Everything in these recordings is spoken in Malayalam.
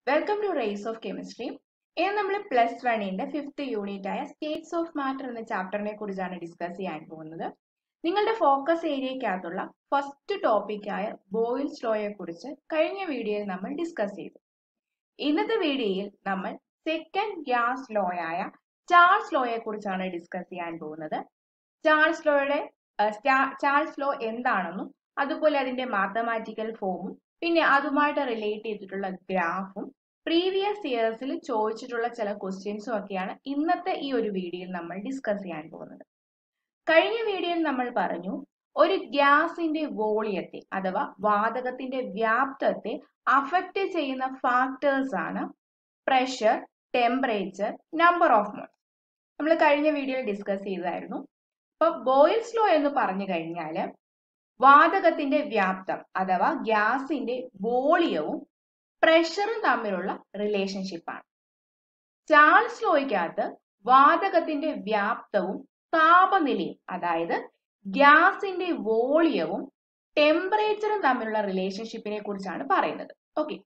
Welcome to race of chemistry ഇന്ന് നമ്മൾ പ്ലസ് വണ്ണിന്റെ ഫിഫ്ത്ത് യൂണിറ്റ് ആയ സ്റ്റേറ്റ്സ് ഓഫ് മാറ്റർ എന്ന ചാപ്റ്ററിനെ കുറിച്ചാണ് ഡിസ്കസ് ചെയ്യാൻ പോകുന്നത് നിങ്ങളുടെ ഫോക്കസ് ഏരിയക്കകത്തുള്ള ഫസ്റ്റ് ടോപ്പിക്കായ ബോയിൽസ് ലോയെ കുറിച്ച് കഴിഞ്ഞ വീഡിയോയിൽ നമ്മൾ ഡിസ്കസ് ചെയ്തു ഇന്നത്തെ വീഡിയോയിൽ നമ്മൾ സെക്കൻഡ് ഗ്യാസ് ലോ ആയ ചാൾസ് ലോയെ കുറിച്ചാണ് ഡിസ്കസ് ചെയ്യാൻ പോകുന്നത് ചാൾസ് ലോയുടെ ചാൾസ് ലോ എന്താണെന്നും അതുപോലെ അതിന്റെ മാത്തമാറ്റിക്കൽ ഫോമും പിന്നെ അതുമായിട്ട് റിലേറ്റ് ചെയ്തിട്ടുള്ള ഗ്രാഫും പ്രീവിയസ് ഇയേഴ്സിൽ ചോദിച്ചിട്ടുള്ള ചില ക്വസ്റ്റ്യൻസും ഒക്കെയാണ് ഇന്നത്തെ ഈ ഒരു വീഡിയോയിൽ നമ്മൾ ഡിസ്കസ് ചെയ്യാൻ പോകുന്നത് കഴിഞ്ഞ വീഡിയോയിൽ നമ്മൾ പറഞ്ഞു ഒരു ഗ്യാസിന്റെ വോളിയത്തെ അഥവാ വാതകത്തിന്റെ വ്യാപ്തത്തെ അഫക്റ്റ് ചെയ്യുന്ന ഫാക്ടേഴ്സ് ആണ് pressure temperature number of mole നമ്മൾ കഴിഞ്ഞ വീഡിയോയിൽ ഡിസ്കസ് ചെയ്തതായിരുന്നു അപ്പൊ ബോയിൽസ് ലോ എന്ന് പറഞ്ഞു കഴിഞ്ഞാൽ വാതകത്തിന്റെ വ്യാപ്തം അഥവാ ഗ്യാസിന്റെ വോളിയവും പ്രഷറും തമ്മിലുള്ള റിലേഷൻഷിപ്പാണ് ചാൾസ് ലോയ്ക്കകത്ത് വാതകത്തിന്റെ വ്യാപ്തവും താപനിലയും അതായത് ഗ്യാസിന്റെ വോളിയവും ടെമ്പറേച്ചറും തമ്മിലുള്ള റിലേഷൻഷിപ്പിനെ കുറിച്ചാണ് പറയുന്നത് okay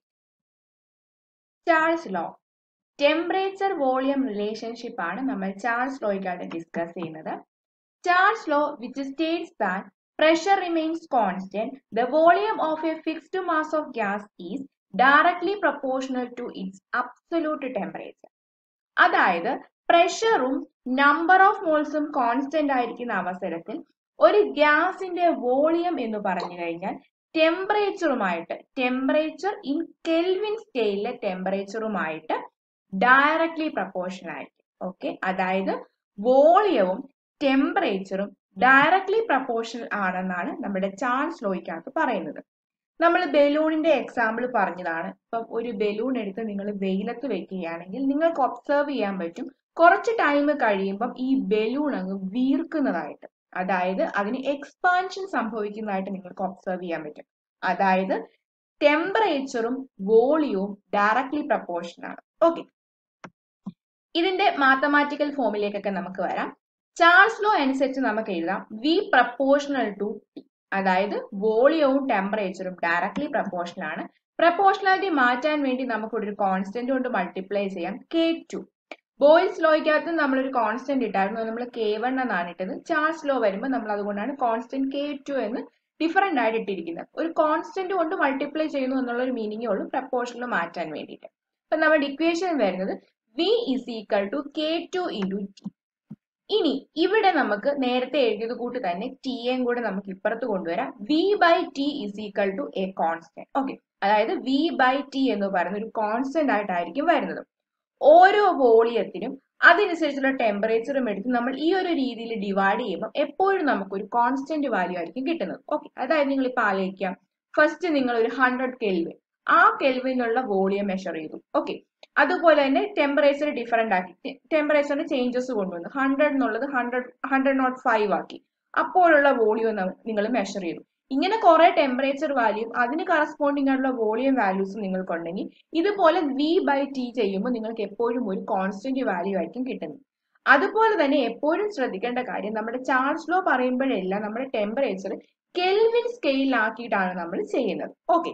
Charles law temperature volume relationship ആണ് നമ്മൾ ചാൾസ് ലോയ്ക്കകത്ത് ഡിസ്കസ് ചെയ്യുന്നത് Charles law which states that pressure remains constant, the volume of a fixed mass of gas is directly proportional to its absolute temperature. അതായത് പ്രഷറും നമ്പർ ഓഫ് മോൾസും കോൺസ്റ്റന്റ് ആയിരിക്കുന്ന അവസരത്തിൽ ഒരു ഗ്യാസിന്റെ വോളിയം എന്ന് പറഞ്ഞു കഴിഞ്ഞാൽ ടെമ്പറേച്ചറുമായിട്ട് ടെമ്പറേച്ചർ ഇൻ കെൽവിൻ സ്കെയിലിലെ ടെമ്പറേച്ചറുമായിട്ട് ഡയറക്ട്ലി പ്രപ്പോർഷണൽ ആയിരിക്കും ഓക്കെ അതായത് വോളിയവും ടെമ്പറേച്ചറും ഡയറക്ട്ലി പ്രപ്പോർഷണൽ ആണെന്നാണ് നമ്മുടെ ചാൾസ് ലോയ്ക്കകത്ത് പറയുന്നത് നമ്മൾ ബലൂണിന്റെ എക്സാമ്പിൾ പറഞ്ഞതാണ് ഇപ്പം ഒരു ബലൂൺ എടുത്ത് നിങ്ങൾ വെയിലത്ത് വെക്കുകയാണെങ്കിൽ നിങ്ങൾക്ക് ഒബ്സർവ് ചെയ്യാൻ പറ്റും കുറച്ച് ടൈം കഴിയുമ്പം ഈ ബലൂൺ അങ്ങ് വീർക്കുന്നതായിട്ട് അതായത് അതിന് എക്സ്പാൻഷൻ സംഭവിക്കുന്നതായിട്ട് നിങ്ങൾക്ക് ഒബ്സർവ് ചെയ്യാൻ പറ്റും അതായത് ടെമ്പറേച്ചറും വോളിയവും ഡയറക്ട്ലി പ്രപ്പോർഷൻ ആണ് ഓക്കെ ഇതിന്റെ മാത്തമാറ്റിക്കൽ ഫോമിലേക്കൊക്കെ നമുക്ക് വരാം ചാൾസ് ലോ അനുസരിച്ച് നമുക്ക് എഴുതാം വി പ്രപ്പോർഷണൽ ടു ടി അതായത് വോളിയവും ടെമ്പറേച്ചറും ഡയറക്ട്ലി പ്രപ്പോർഷണൽ ആണ് പ്രപ്പോർഷണാലിറ്റി മാറ്റാൻ വേണ്ടി നമുക്ക് ഒരു കോൺസ്റ്റന്റ് കൊണ്ട് മൾട്ടിപ്ലൈ ചെയ്യാം കെ ടു ബോയ്സ് ലോയ്ക്കകത്ത് നമ്മളൊരു കോൺസ്റ്റന്റ് ഇട്ടായിരുന്നു നമ്മൾ കെ വൺ എന്നാണ് ഇട്ടത് ചാൾസ് ലോ വരുമ്പോൾ നമ്മൾ അതുകൊണ്ടാണ് കോൺസ്റ്റന്റ് കെ ടു എന്ന് ഡിഫറെന്റ് ആയിട്ട് ഇട്ടിരിക്കുന്നത് ഒരു കോൺസ്റ്റന്റ് കൊണ്ട് മൾട്ടിപ്ലൈ ചെയ്യുന്നു എന്നുള്ള ഒരു മീനിങ്ങേ ഉള്ളൂ പ്രപ്പോർഷണൽ മാറ്റാൻ വേണ്ടിയിട്ട് അപ്പൊ നമ്മുടെ ഇക്വേഷൻ വരുന്നത് V is equal to K two into T ഇനി ഇവിടെ നമുക്ക് നേരത്തെ എഴുതിയത് കൂട്ട് തന്നെ ടി എം കൂടെ നമുക്ക് ഇപ്പുറത്ത് കൊണ്ടുവരാം V by T is equal to a constant okay അതായത് വി ബൈ ടി എന്ന് പറയുന്ന ഒരു കോൺസ്റ്റന്റ് ആയിട്ടായിരിക്കും വരുന്നത് ഓരോ വോളിയത്തിനും അതനുസരിച്ചുള്ള ടെമ്പറേച്ചറും എടുത്ത് നമ്മൾ ഈ ഒരു രീതിയിൽ ഡിവൈഡ് ചെയ്യുമ്പോൾ എപ്പോഴും നമുക്ക് ഒരു കോൺസ്റ്റന്റ് വാല്യൂ ആയിരിക്കും കിട്ടുന്നത് ഓക്കെ അതായത് നിങ്ങൾ ഇപ്പൊ ആലോചിക്കാം ഫസ്റ്റ് നിങ്ങൾ ഒരു ഹൺഡ്രഡ് കെൽവിൻ ആ കെൽവിനുള്ള വോളിയം മെഷർ ചെയ്തു ഓക്കെ അതുപോലെ തന്നെ ടെമ്പറേച്ചർ ഡിഫറെന്റ് ആക്കി ടെമ്പറേച്ചറിന് ചേഞ്ചസ് കൊണ്ടുവന്നു ഹൺഡ്രഡ് എന്നുള്ളത് ഹൺഡ്രഡ് ഹൺഡ്രഡ് നോട്ട് ഫൈവ് ആക്കി അപ്പോഴുള്ള വോളിയം നിങ്ങൾ മെഷർ ചെയ്തു ഇങ്ങനെ കുറെ ടെമ്പറേച്ചർ വാല്യൂം അതിന് കറസ്പോണ്ടിങ് ആയിട്ടുള്ള വോളിയം വാല്യൂസും നിങ്ങൾക്കുണ്ടെങ്കിൽ ഇതുപോലെ വി ബൈ ടി ചെയ്യുമ്പോൾ നിങ്ങൾക്ക് എപ്പോഴും ഒരു കോൺസ്റ്റന്റ് വാല്യൂ ആയിരിക്കും കിട്ടുന്നത് അതുപോലെ തന്നെ എപ്പോഴും ശ്രദ്ധിക്കേണ്ട കാര്യം നമ്മുടെ ചാർജ് ലോ പറയുമ്പോഴെല്ലാം നമ്മുടെ ടെമ്പറേച്ചർ കെൽവിൻ സ്കെയിലാക്കിയിട്ടാണ് നമ്മൾ ചെയ്യുന്നത് okay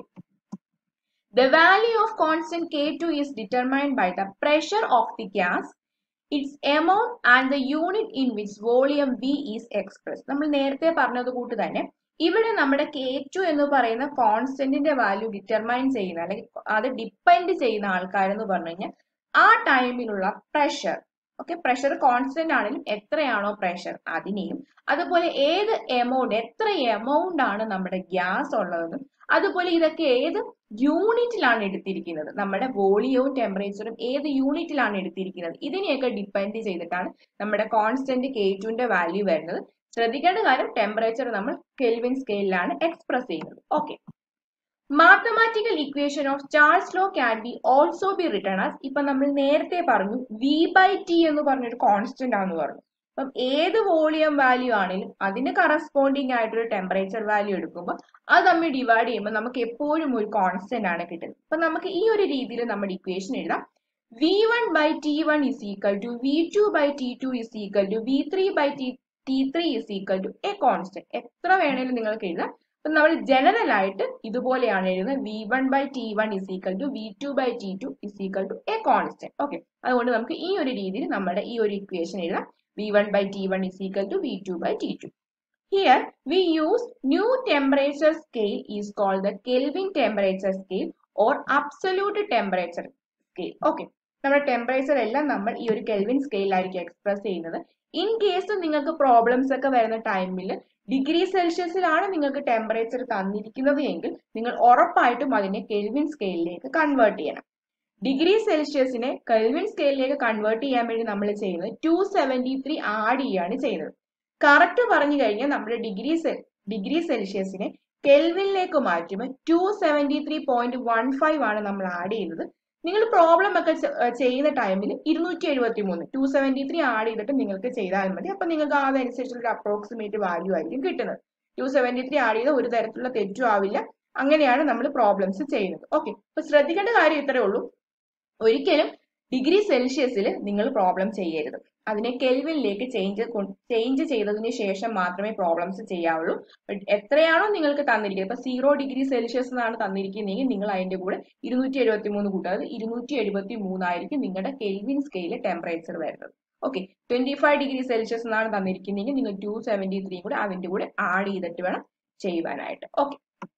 The value of constant K2 is determined by the pressure of the gas, its amount and the unit in which volume V is expressed. നമ്മൾ നേരത്തെ പറഞ്ഞത് കൂട്ട് തന്നെ ഇവിടെ നമ്മുടെ കെ ടു എന്ന് പറയുന്ന കോൺസ്റ്റന്റിന്റെ വാല്യൂ ഡിറ്റർമൈൻ ചെയ്യുന്ന അല്ലെങ്കിൽ അത് ഡിപ്പെൻഡ് ചെയ്യുന്ന ആൾക്കാരെന്ന് പറഞ്ഞു കഴിഞ്ഞാൽ ആ ടൈമിലുള്ള പ്രഷർ ഓക്കെ പ്രഷർ കോൺസ്റ്റന്റ് ആണെങ്കിലും എത്രയാണോ പ്രഷർ അതിനെയും അതുപോലെ ഏത് എമൗണ്ട് എത്ര എമൗണ്ട് ആണ് നമ്മുടെ ഗ്യാസ് ഉള്ളതെന്നും അതുപോലെ ഇതൊക്കെ ഏത് യൂണിറ്റിലാണ് എടുത്തിരിക്കുന്നത് നമ്മുടെ വോളിയവും ടെമ്പറേച്ചറും ഏത് യൂണിറ്റിലാണ് എടുത്തിരിക്കുന്നത് ഇതിനെയൊക്കെ ഡിപ്പെൻഡ് ചെയ്തിട്ടാണ് നമ്മുടെ കോൺസ്റ്റന്റ് കെ ടുവിന്റെ വാല്യൂ വരുന്നത് ശ്രദ്ധിക്കേണ്ട കാര്യം ടെമ്പറേച്ചർ നമ്മൾ കെൽവിൻ സ്കെയിലാണ് എക്സ്പ്രസ് ചെയ്യുന്നത് okay mathematical equation of Charles law can be also be written as ഇപ്പൊ നമ്മൾ നേരത്തെ പറഞ്ഞു വി ബൈ ടി എന്ന് പറഞ്ഞൊരു കോൺസ്റ്റന്റ് ആണെന്ന് പറഞ്ഞു അപ്പം ഏത് വോളിയം വാല്യൂ ആണെങ്കിലും അതിന് കറസ്പോണ്ടിങ് ആയിട്ടൊരു ടെമ്പറേച്ചർ വാല്യൂ എടുക്കുമ്പോൾ അത് തമ്മിൽ ഡിവൈഡ് ചെയ്യുമ്പോൾ നമുക്ക് എപ്പോഴും ഒരു കോൺസ്റ്റന്റ് ആണ് കിട്ടുന്നത് അപ്പൊ നമുക്ക് ഈ ഒരു രീതിയിൽ നമ്മുടെ ഇക്വേഷൻ എഴുതാം V one by T one is equal to V two by T two is equal to V three by T T three is equal to a constant എത്ര വേണേലും നിങ്ങൾക്ക് എഴുതാം അപ്പൊ നമ്മൾ ജനറൽ ആയിട്ട് ഇതുപോലെയാണ് എഴുതുന്നത് V one by T one is equal to V two by T two is equal to a constant okay അതുകൊണ്ട് നമുക്ക് ഈ ഒരു രീതിയിൽ നമ്മുടെ ഈ ഒരു ഇക്വേഷൻ എഴുതാം V one by T one is equal to V two by T two Here we use new temperature scale is called the Kelvin temperature scale or absolute temperature scale. Okay. നമ്മുടെ ടെമ്പറേച്ചർ എല്ലാം നമ്മൾ ഈ ഒരു കെൽവിൻ സ്കെയിലായിരിക്കും എക്സ്പ്രസ് ചെയ്യുന്നത് ഇൻ കേസ് നിങ്ങൾക്ക് പ്രോബ്ലംസ് ഒക്കെ വരുന്ന ടൈമിൽ ഡിഗ്രി സെൽഷ്യസിലാണ് നിങ്ങൾക്ക് ടെമ്പറേച്ചർ തന്നിരിക്കുന്നത് എങ്കിൽ നിങ്ങൾ ഉറപ്പായിട്ടും അതിനെ കെൽവിൻ സ്കെയിലിലേക്ക് കൺവേർട്ട് ചെയ്യണം ഡിഗ്രി സെൽഷ്യസിനെ കെൽവിൻ സ്കെയിലിലേക്ക് കൺവേർട്ട് ചെയ്യാൻ വേണ്ടി നമ്മൾ ചെയ്യുന്നത് ടു സെവൻറ്റി ത്രീ ആഡ് ചെയ്യാണ് ചെയ്യുന്നത് കറക്റ്റ് പറഞ്ഞു കഴിഞ്ഞാൽ നമ്മുടെ ഡിഗ്രി ഡിഗ്രി സെൽഷ്യസിനെ കെൽവിനിലേക്ക് മാറ്റുമ്പോൾ two seventy three point one five ആണ് നമ്മൾ ആഡ് ചെയ്യുന്നത് നിങ്ങൾ പ്രോബ്ലം ഒക്കെ ചെയ്യുന്ന ടൈമിൽ ഇരുന്നൂറ്റി എഴുപത്തി മൂന്ന് ടു സെവൻറ്റി ത്രീ ആഡ് ചെയ്തിട്ട് നിങ്ങൾക്ക് ചെയ്താൽ മതി അപ്പൊ നിങ്ങൾക്ക് അതനുസരിച്ചുള്ള അപ്രോക്സിമേറ്റ് വാല്യൂ ആയിരിക്കും കിട്ടുന്നത് ടു സെവൻറ്റി ത്രീ ആഡ് ചെയ്ത് ഒരു തരത്തിലുള്ള തെറ്റും ആവില്ല അങ്ങനെയാണ് നമ്മൾ പ്രോബ്ലംസ് ചെയ്യുന്നത് ഓക്കെ അപ്പൊ ശ്രദ്ധിക്കേണ്ട കാര്യം ഇത്രയേ ഉള്ളൂ ഒരിക്കലും ഡിഗ്രി സെൽഷ്യസിൽ നിങ്ങൾ പ്രോബ്ലം ചെയ്യരുത് അതിനെ കെൽവിനിലേക്ക് ചേഞ്ച് ചേഞ്ച് ചെയ്തതിന് ശേഷം മാത്രമേ പ്രോബ്ലംസ് ചെയ്യാവുള്ളൂ എത്രയാണോ നിങ്ങൾക്ക് തന്നിരിക്കുന്നത് ഇപ്പൊ സീറോ ഡിഗ്രി സെൽഷ്യസ് എന്നാണ് തന്നിരിക്കുന്നതെങ്കിൽ നിങ്ങൾ അതിന്റെ കൂടെ ഇരുന്നൂറ്റി എഴുപത്തി മൂന്ന് കൂട്ടാതെ ഇരുന്നൂറ്റി എഴുപത്തി മൂന്നായിരിക്കും നിങ്ങളുടെ കെൽവിൻ സ്കെയിലെ ടെമ്പറേച്ചർ വരുന്നത് okay twenty five degree Celsius എന്നാണ് തന്നിരിക്കുന്നതെങ്കിൽ നിങ്ങൾ ടു സെവൻറ്റി ത്രീ കൂടെ അതിന്റെ കൂടെ ആഡ് ചെയ്തിട്ട് വേണം ചെയ്യുവാനായിട്ട് ഓക്കെ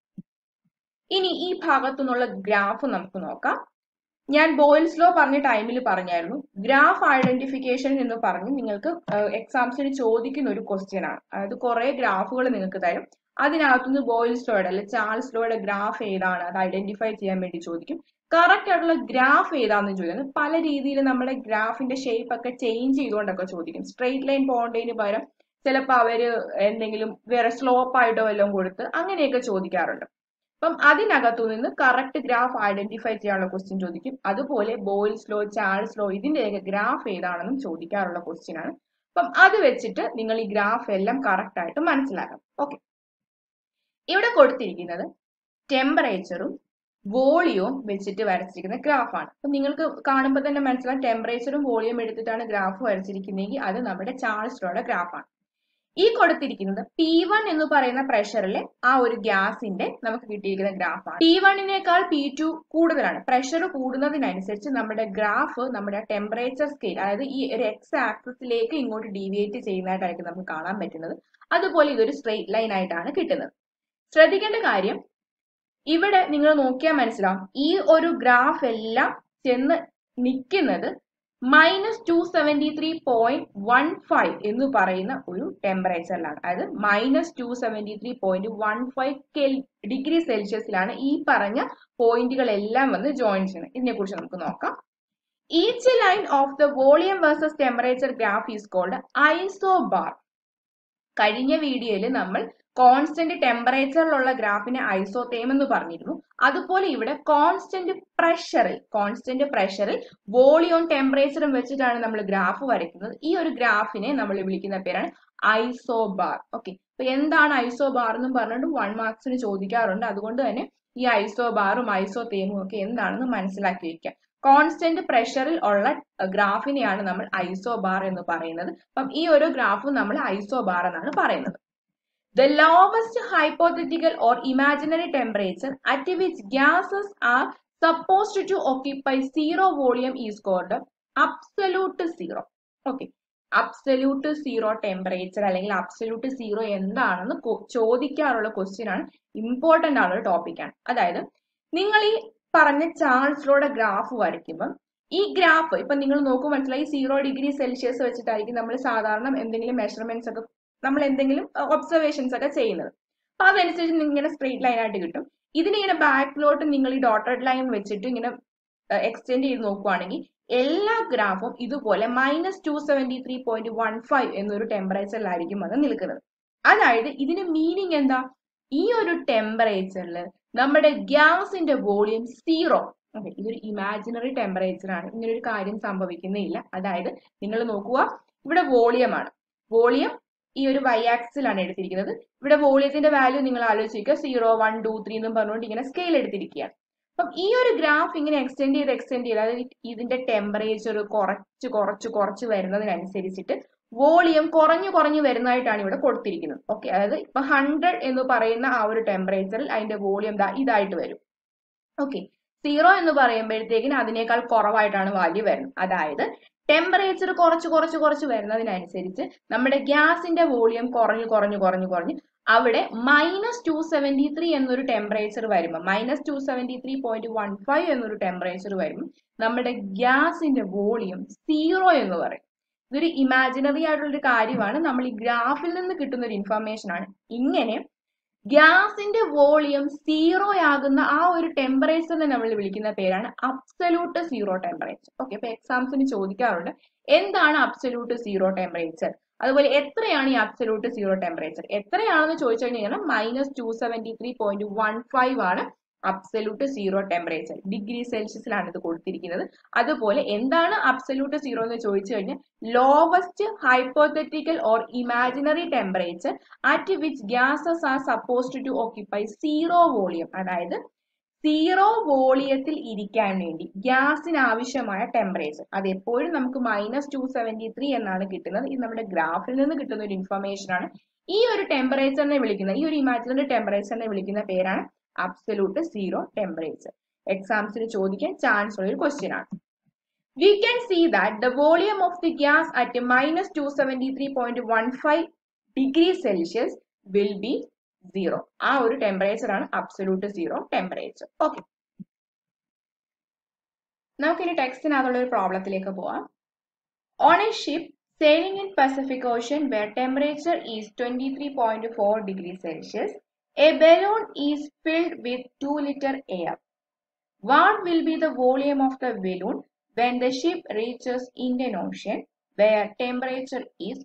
ഇനി ഈ ഭാഗത്തു നിന്നുള്ള ഗ്രാഫ് നമുക്ക് നോക്കാം ഞാൻ ബോയിൽസ് ലോ പറഞ്ഞ ടൈമിൽ പറഞ്ഞായിരുന്നു ഗ്രാഫ് ഐഡന്റിഫിക്കേഷൻ എന്ന് പറഞ്ഞ് നിങ്ങൾക്ക് എക്സാംസിന് ചോദിക്കുന്ന ഒരു ക്വസ്റ്റ്യൻ ആണ് അതായത് കുറെ ഗ്രാഫുകൾ നിങ്ങൾക്ക് തരും അതിനകത്തുനിന്ന് ബോയിൽസ് ലോയുടെ അല്ലെ ചാൾസ് ലോയുടെ ഗ്രാഫ് ഏതാണ് അത് ഐഡന്റിഫൈ ചെയ്യാൻ വേണ്ടി ചോദിക്കും കറക്റ്റ് ആയിട്ടുള്ള ഗ്രാഫ് ഏതാണെന്ന് ചോദിക്കുന്നത് പല രീതിയിൽ നമ്മുടെ ഗ്രാഫിന്റെ ഷേപ്പ് ഒക്കെ ചേഞ്ച് ചെയ്തുകൊണ്ടൊക്കെ ചോദിക്കും സ്ട്രെയിറ്റ് ലൈൻ പോകേണ്ടതിന് പകരം ചിലപ്പോൾ അവര് എന്തെങ്കിലും വേറെ സ്ലോപ്പ് ആയിട്ടോ വല്ലതും കൊടുത്ത് അങ്ങനെയൊക്കെ ചോദിക്കാറുണ്ട് അപ്പം അതിനകത്തു നിന്ന് കറക്റ്റ് ഗ്രാഫ് ഐഡന്റിഫൈ ചെയ്യാനുള്ള ക്വസ്റ്റ്യൻ ചോദിക്കും അതുപോലെ ബോയിൽസ് ലോ ചാൾസ് ലോ ഇതിന്റെയൊക്കെ ഗ്രാഫ് ഏതാണെന്നും ചോദിക്കാറുള്ള ക്വസ്റ്റ്യൻ ആണ് അപ്പം അത് വെച്ചിട്ട് നിങ്ങൾ ഈ ഗ്രാഫ് എല്ലാം കറക്റ്റ് ആയിട്ട് മനസ്സിലാക്കണം ഓക്കെ ഇവിടെ കൊടുത്തിരിക്കുന്നത് ടെമ്പറേച്ചറും വോളിയവും വെച്ചിട്ട് വരച്ചിരിക്കുന്ന ഗ്രാഫാണ് അപ്പൊ നിങ്ങൾക്ക് കാണുമ്പോൾ തന്നെ മനസ്സിലാവും ടെമ്പറേച്ചറും വോളിയം എടുത്തിട്ടാണ് ഗ്രാഫ് വരച്ചിരിക്കുന്നതെങ്കിൽ അത് നമ്മുടെ ചാൾസ് ലോയുടെ ഗ്രാഫാണ് ഈ കൊടുത്തിരിക്കുന്നത് പി വൺ എന്ന് പറയുന്ന പ്രഷറിലെ ആ ഒരു ഗ്യാസിന്റെ നമുക്ക് കിട്ടിയിരിക്കുന്ന ഗ്രാഫാണ് പി വണ്ണിനേക്കാൾ പി ടു കൂടുതലാണ് പ്രഷർ കൂടുന്നതിനനുസരിച്ച് നമ്മുടെ ഗ്രാഫ് നമ്മുടെ ടെമ്പറേച്ചർ സ്കെയിൽ അതായത് ഈ ഒരു എക്സ് ആക്സിസിലേക്ക് ഇങ്ങോട്ട് ഡീവിയേറ്റ് ചെയ്യുന്നതായിട്ടായിരിക്കും നമുക്ക് കാണാൻ പറ്റുന്നത് അതുപോലെ ഇതൊരു സ്ട്രെയിറ്റ് ലൈൻ ആയിട്ടാണ് കിട്ടുന്നത് ശ്രദ്ധിക്കേണ്ട കാര്യം ഇവിടെ നിങ്ങൾ നോക്കിയാൽ മനസ്സിലാവും ഈ ഒരു ഗ്രാഫ് എല്ലാം ചെന്ന് നിൽക്കുന്നത് minus two seventy three point one five എന്ന് പറയുന്ന ഒരു ടെമ്പറേച്ചറിലാണ് അതായത് minus two seventy three point one five degree സെൽഷ്യസിലാണ് ഈ പറഞ്ഞ പോയിന്റുകളെല്ലാം വന്ന് ജോയിൻ ചെയ്യുന്നത് ഇതിനെ കുറിച്ച് നമുക്ക് നോക്കാം each line of the volume versus temperature graph is called isobar കഴിഞ്ഞ വീഡിയോയിൽ നമ്മൾ കോൺസ്റ്റന്റ് ടെമ്പറേച്ചറിലുള്ള ഗ്രാഫിനെ ഐസോതേം എന്ന് പറഞ്ഞിരുന്നു അതുപോലെ ഇവിടെ കോൺസ്റ്റന്റ് പ്രഷറിൽ കോൺസ്റ്റന്റ് പ്രഷറിൽ വോളിയം ടെമ്പറേച്ചറും വെച്ചിട്ടാണ് നമ്മൾ ഗ്രാഫ് വരയ്ക്കുന്നത് ഈ ഒരു ഗ്രാഫിനെ നമ്മൾ വിളിക്കുന്ന പേരാണ് ഐസോ ബാർ ഓക്കെ അപ്പൊ എന്താണ് ഐസോ ബാർ എന്നും പറഞ്ഞിട്ട് വൺ മാർക്സിന് ചോദിക്കാറുണ്ട് അതുകൊണ്ട് തന്നെ ഈ ഐസോ ബാറും ഐസോ തേമും ഒക്കെ എന്താണെന്ന് മനസ്സിലാക്കി വെക്കുക കോൺസ്റ്റന്റ് പ്രഷറിൽ ഉള്ള ഗ്രാഫിനെയാണ് നമ്മൾ ഐസോ ബാർ എന്ന് പറയുന്നത് അപ്പം ഈ ഒരു ഗ്രാഫ് നമ്മൾ ഐസോ ബാർ എന്നാണ് പറയുന്നത് The lowest hypothetical or imaginary temperature at which gases are supposed to occupy zero volume is called absolute zero. Okay. Absolute zero temperature അല്ലെങ്കിൽ അബ്സല്യൂട്ട് സീറോ എന്താണെന്ന് ചോദിക്കാറുള്ള ക്വസ്റ്റ്യൻ ആണ് ഇമ്പോർട്ടന്റ് ആയുള്ള ടോപ്പിക്കാണ് അതായത് നിങ്ങൾ ഈ പറഞ്ഞ ചാൾസിലോടെ ഗ്രാഫ് വരയ്ക്കുമ്പോൾ ഈ ഗ്രാഫ് ഇപ്പൊ നിങ്ങൾ നോക്കും മനസ്സിലായി സീറോ ഡിഗ്രി സെൽഷ്യസ് വെച്ചിട്ടായിരിക്കും നമ്മൾ സാധാരണ എന്തെങ്കിലും മെഷർമെന്റ്സ് ഒക്കെ നമ്മൾ എന്തെങ്കിലും ഒബ്സർവേഷൻസ് ഒക്കെ ചെയ്യുന്നത് അപ്പൊ അതനുസരിച്ച് ഇങ്ങനെ സ്ട്രെയിറ്റ് ലൈൻ ആയിട്ട് കിട്ടും ഇതിനിങ്ങനെ ബാക്കിലോട്ട് നിങ്ങൾ ഈ ഡോട്ടഡ് ലൈൻ വെച്ചിട്ട് ഇങ്ങനെ എക്സ്റ്റെൻഡ് ചെയ്ത് നോക്കുവാണെങ്കിൽ എല്ലാ ഗ്രാഫും ഇതുപോലെ minus two seventy three point one five എന്നൊരു ടെമ്പറേച്ചറിലായിരിക്കും അത് നിൽക്കുന്നത് അതായത് ഇതിന് മീനിങ് എന്താ ഈ ഒരു ടെമ്പറേച്ചറിൽ നമ്മുടെ ഗ്യാസിന്റെ വോളിയം സീറോ ഓക്കെ ഇതൊരു ഇമാജിനറി ടെമ്പറേച്ചർ ആണ് ഇങ്ങനെ ഒരു കാര്യം സംഭവിക്കുന്നില്ല അതായത് നിങ്ങൾ നോക്കുക ഇവിടെ വോളിയമാണ് വോളിയം ഈ ഒരു വൈ ആക്സിലാണ് എടുത്തിരിക്കുന്നത് ഇവിടെ വോളിയത്തിന്റെ വാല്യൂ നിങ്ങൾ ആലോചിക്കുക സീറോ വൺ ടു ത്രീ എന്നും പറഞ്ഞുകൊണ്ട് ഇങ്ങനെ സ്കെയിൽ എടുത്തിരിക്കുകയാണ് അപ്പം ഈ ഒരു ഗ്രാഫ് ഇങ്ങനെ എക്സ്റ്റെൻഡ് ചെയ്ത് എക്സ്റ്റെൻഡ് ചെയ്ത് അതായത് ഇതിന്റെ ടെമ്പറേച്ചർ കുറച്ച് കുറച്ച് കുറച്ച് വരുന്നതിനനുസരിച്ചിട്ട് വോളിയം കുറഞ്ഞു കുറഞ്ഞു വരുന്നതായിട്ടാണ് ഇവിടെ കൊടുത്തിരിക്കുന്നത് ഓക്കെ അതായത് ഇപ്പൊ ഹൺഡ്രഡ് എന്ന് പറയുന്ന ആ ഒരു ടെമ്പറേച്ചറിൽ അതിന്റെ വോളിയം ഇതായിട്ട് വരും ഓക്കെ സീറോ എന്ന് പറയുമ്പോഴത്തേക്കിന് അതിനേക്കാൾ കുറവായിട്ടാണ് വാല്യൂ വരുന്നത് അതായത് ടെമ്പറേച്ചർ കുറച്ച് കുറച്ച് കുറച്ച് വരുന്നതിനനുസരിച്ച് നമ്മുടെ ഗ്യാസിന്റെ വോളിയം കുറഞ്ഞു കുറഞ്ഞു കുറഞ്ഞു കുറഞ്ഞ് അവിടെ മൈനസ് ടു സെവൻറ്റി ത്രീ എന്നൊരു ടെമ്പറേച്ചർ വരുമ്പോൾ minus two seventy three point one five എന്നൊരു ടെമ്പറേച്ചർ വരുമ്പോൾ നമ്മുടെ ഗ്യാസിന്റെ വോളിയം സീറോ എന്ന് പറയും ഇതൊരു ഇമാജിനറി ആയിട്ടുള്ള ഒരു കാര്യമാണ് നമ്മൾ ഈ ഗ്രാഫിൽ നിന്ന് കിട്ടുന്ന ഒരു ഇൻഫർമേഷൻ ആണ് ഇങ്ങനെ ഗ്യാസിന്റെ വോളിയം സീറോ ആകുന്ന ആ ഒരു ടെമ്പറേച്ചറിനെ നമ്മൾ വിളിക്കുന്ന പേരാണ് അബ്സല്യൂട്ട് സീറോ ടെമ്പറേച്ചർ ഓക്കെ ഇപ്പൊ എക്സാംസിന് ചോദിക്കാറുണ്ട് എന്താണ് അബ്സല്യൂട്ട് സീറോ ടെമ്പറേച്ചർ അതുപോലെ എത്രയാണ് ഈ അബ്സല്യൂട്ട് സീറോ ടെമ്പറേച്ചർ എത്രയാണെന്ന് ചോദിച്ചു കഴിഞ്ഞാൽ minus two seventy three point one five ആണ് അബ്സല്യൂട്ട് സീറോ ടെമ്പറേച്ചർ ഡിഗ്രി സെൽഷ്യസിലാണ് ഇത് കൊടുത്തിരിക്കുന്നത് അതുപോലെ എന്താണ് അബ്സല്യൂട്ട് സീറോ എന്ന് ചോദിച്ചു കഴിഞ്ഞാൽ lowest hypothetical or imaginary temperature at which gases are supposed to occupy zero volume അതായത് സീറോ വോളിയത്തിൽ ഇരിക്കാൻ വേണ്ടി ഗ്യാസിന് ആവശ്യമായ ടെമ്പറേച്ചർ അത് എപ്പോഴും നമുക്ക് മൈനസ് ടു സെവൻറ്റി ത്രീ എന്നാണ് കിട്ടുന്നത് ഇത് നമ്മുടെ ഗ്രാഫിൽ നിന്ന് കിട്ടുന്ന ഒരു ഇൻഫർമേഷൻ ആണ് ഈ ഒരു ടെമ്പറേച്ചറിനെ വിളിക്കുന്ന ഈ ഒരു ഇമാജിനറി ടെമ്പറേച്ചറിനെ വിളിക്കുന്ന പേരാണ് അബ്സല്യൂട്ട് സീറോ ടെമ്പറേച്ചർ എക്സാംസിന് ചോദിക്കാൻ ചാൻസ് ഉള്ള ഒരു ക്വസ്റ്റ്യൻ ആണ് we can see that the volume of the gas at minus 273.15 degree Celsius will be zero. ആ ഒരു ടെമ്പറേച്ചർ ആണ് അബ്സല്യൂട്ട് സീറോ ടെമ്പറേച്ചർ ഓക്കെ നമുക്കിനി ടെക്സ്റ്റിനകത്തുള്ള ഒരു പ്രോബ്ലത്തിലേക്ക് പോവാം on a ship sailing in Pacific Ocean where temperature is 23.4 degrees Celsius, a balloon is filled with 2 liter air. What will be the volume of the balloon when the ship reaches Indian Ocean where temperature is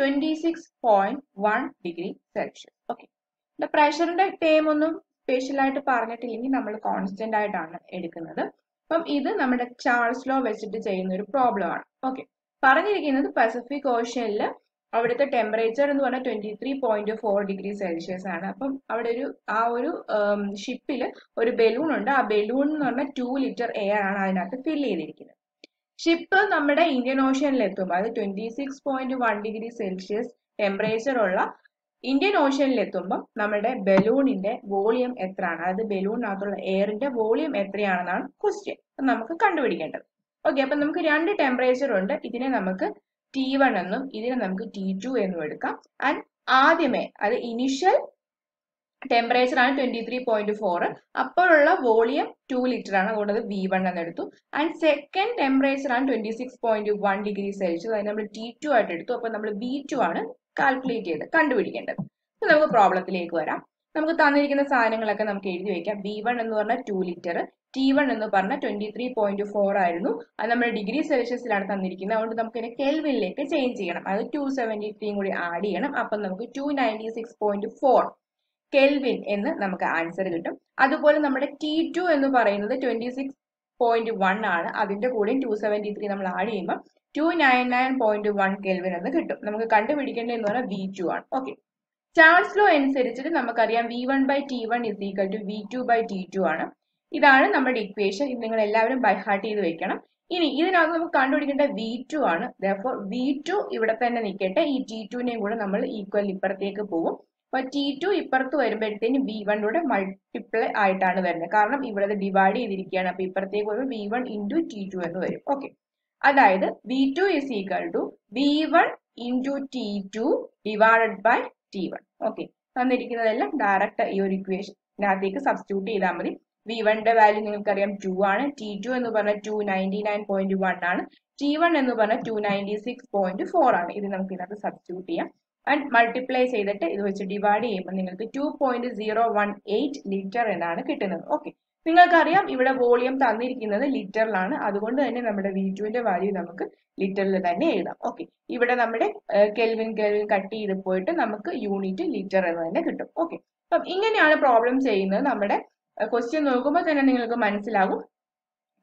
26.1 degree Celsius. Okay. The പ്രഷറിന്റെ ടേം ഒന്നും സ്പെഷ്യൽ ആയിട്ട് പറഞ്ഞിട്ടില്ലെങ്കിൽ നമ്മൾ കോൺസ്റ്റന്റ് ആയിട്ടാണ് എടുക്കുന്നത് അപ്പം ഇത് നമ്മുടെ ചാൾസ് ലോ വെച്ചിട്ട് ചെയ്യുന്ന ഒരു പ്രോബ്ലം ആണ് ഓക്കെ പറഞ്ഞിരിക്കുന്നത് പസഫിക് ഓഷ്യനിൽ അവിടുത്തെ ടെമ്പറേച്ചർ എന്ന് പറഞ്ഞാൽ twenty three point four degree Celsius ആണ് അപ്പം അവിടെ ഒരു ആ ഒരു ഷിപ്പിൽ ഒരു ബലൂൺ ഉണ്ട് ആ ബലൂൺ എന്ന് പറഞ്ഞാൽ ടു ലിറ്റർ എയർ ആണ് അതിനകത്ത് ഫിൽ ചെയ്തിരിക്കുന്നത് ഷിപ്പ് നമ്മുടെ ഇന്ത്യൻ ഓഷ്യനിൽ എത്തുമ്പോൾ അത് twenty six point one degree Celsius temperature ഉള്ള ഇന്ത്യൻ ഓഷ്യനിൽ എത്തുമ്പോൾ നമ്മുടെ ബലൂണിന്റെ വോളിയം എത്രയാണ് അതായത് ബലൂണിനകത്തുള്ള എയറിന്റെ വോളിയം എത്രയാണെന്നാണ് ക്വസ്റ്റ്യൻ നമുക്ക് കണ്ടുപിടിക്കേണ്ടത് ഓക്കെ അപ്പൊ നമുക്ക് രണ്ട് ടെമ്പറേച്ചർ ഉണ്ട് ഇതിനെ നമുക്ക് ടി വൺ എന്നും ഇതിനെ നമുക്ക് ടി ടു എന്നും എടുക്കാം ആൻഡ് ആദ്യമേ അത് ഇനിഷ്യൽ ടെമ്പറേച്ചർ ആണ് ട്വന്റി ത്രീ പോയിന്റ് ഫോർ അപ്പോഴുള്ള വോളിയം ടു ലിറ്റർ ആണ് അതുകൊണ്ട് അത് വി വൺ എന്ന് എടുത്തു ആൻഡ് സെക്കൻഡ് ടെമ്പറേച്ചർ ആണ് twenty six point one degree Celsius അത് നമ്മൾ ടി ടു ആയിട്ട് എടുത്തു അപ്പൊ നമ്മൾ വി ടു ആണ് കാൽക്കുലേറ്റ് ചെയ്ത് കണ്ടുപിടിക്കേണ്ടത് അപ്പൊ നമുക്ക് പ്രോബ്ലത്തിലേക്ക് വരാം നമുക്ക് തന്നിരിക്കുന്ന സാധനങ്ങളൊക്കെ നമുക്ക് എഴുതി വെക്കാം വി വൺ എന്ന് പറഞ്ഞാൽ ടു ലിറ്റർ ടി വൺ എന്ന് പറഞ്ഞാൽ ട്വന്റി ത്രീ പോയിന്റ് ഫോർ ആയിരുന്നു അത് നമ്മൾ ഡിഗ്രി സെൽഷ്യസിലാണ് തന്നിരിക്കുന്നത് അതുകൊണ്ട് നമുക്ക് ഇതിനെ കെൽവിനിലേക്ക് ചേഞ്ച് ചെയ്യണം അത് ടു സെവൻറ്റി ത്രീയും കൂടി ആഡ് ചെയ്യണം അപ്പം നമുക്ക് two ninety six point four Kelvin എന്ന് നമുക്ക് ആൻസർ കിട്ടും അതുപോലെ നമ്മുടെ ടി ടു എന്ന് പറയുന്നത് ട്വന്റി സിക്സ് പോയിന്റ് വൺ ആണ് അതിന്റെ കൂടെ ടു സെവൻറ്റി ത്രീ നമ്മൾ ആഡ് ചെയ്യുമ്പോൾ two nine nine point one Kelvin എന്ന് കിട്ടും നമുക്ക് കണ്ടുപിടിക്കേണ്ടതെന്ന് പറഞ്ഞാൽ വി ടു ആണ് ഓക്കെ ചാൾസ് ലോ അനുസരിച്ചിട്ട് നമുക്കറിയാം V one by T one is equal to V two by T two ആണ് ഇതാണ് നമ്മുടെ ഇക്വേഷൻ ഇത് നിങ്ങൾ എല്ലാവരും ബൈ ഹാർട്ട് ചെയ്ത് വെക്കണം ഇനി ഇതിനകത്ത് നമുക്ക് കണ്ടുപിടിക്കേണ്ട വി ടു ആണ് ദോർ വി ടു ഇവിടെ തന്നെ നിൽക്കട്ടെ ഈ ടി ടുവിനെയും കൂടെ നമ്മൾ ഈക്വൽ ഇപ്പുറത്തേക്ക് പോകും അപ്പൊ ടി ടു ഇപ്പുറത്ത് വരുമ്പോഴത്തേനും വി വണ്ണൂടെ മൾട്ടിപ്ലൈ ആയിട്ടാണ് വരുന്നത് കാരണം ഇവിടെ ഡിവൈഡ് ചെയ്തിരിക്കുകയാണ് അപ്പൊ ഇപ്പുറത്തേക്ക് വരുമ്പോൾ V one into T two എന്ന് വരും ഓക്കെ അതായത് V two is equal to V one into T two divided by T one okay തന്നിരിക്കുന്നതെല്ലാം ഡയറക്റ്റ് ഈ ഒരു ഇക്വേഷനകത്തേക്ക് സബ്സ്റ്റിറ്റ്യൂട്ട് ചെയ്താൽ മതി വി വണ്ണിന്റെ വാല്യൂ നിങ്ങൾക്കറിയാം ടു ആണ് ടി ടു എന്ന് പറഞ്ഞാൽ two ninety nine point one ആണ് ടി വൺ എന്ന് പറഞ്ഞാൽ two ninety six point four ആണ് ഇത് നമുക്ക് ഇതിനകത്ത് സബ്സ്റ്റിറ്റ്യൂട്ട് ചെയ്യാം ആൻഡ് മൾട്ടിപ്ലൈ ചെയ്തിട്ട് ഇത് വെച്ച് ഡിവൈഡ് ചെയ്യുമ്പോൾ നിങ്ങൾക്ക് two point zero one eight litre എന്നാണ് കിട്ടുന്നത് ഓക്കെ നിങ്ങൾക്കറിയാം ഇവിടെ വോളിയം തന്നിരിക്കുന്നത് ലിറ്ററിലാണ് അതുകൊണ്ട് തന്നെ നമ്മുടെ വി ടുവിന്റെ വാല്യൂ നമുക്ക് ലിറ്ററിൽ തന്നെ എഴുതാം ഓക്കെ ഇവിടെ നമ്മുടെ കെൽവിൻ കെൽവിൻ കട്ട് ചെയ്ത് പോയിട്ട് നമുക്ക് യൂണിറ്റ് ലിറ്റർ എന്ന് തന്നെ കിട്ടും ഓക്കെ അപ്പം ഇങ്ങനെയാണ് പ്രോബ്ലം ചെയ്യുന്നത് നമ്മുടെ ക്വസ്റ്റ്യൻ നോക്കുമ്പോൾ തന്നെ നിങ്ങൾക്ക് മനസ്സിലാകും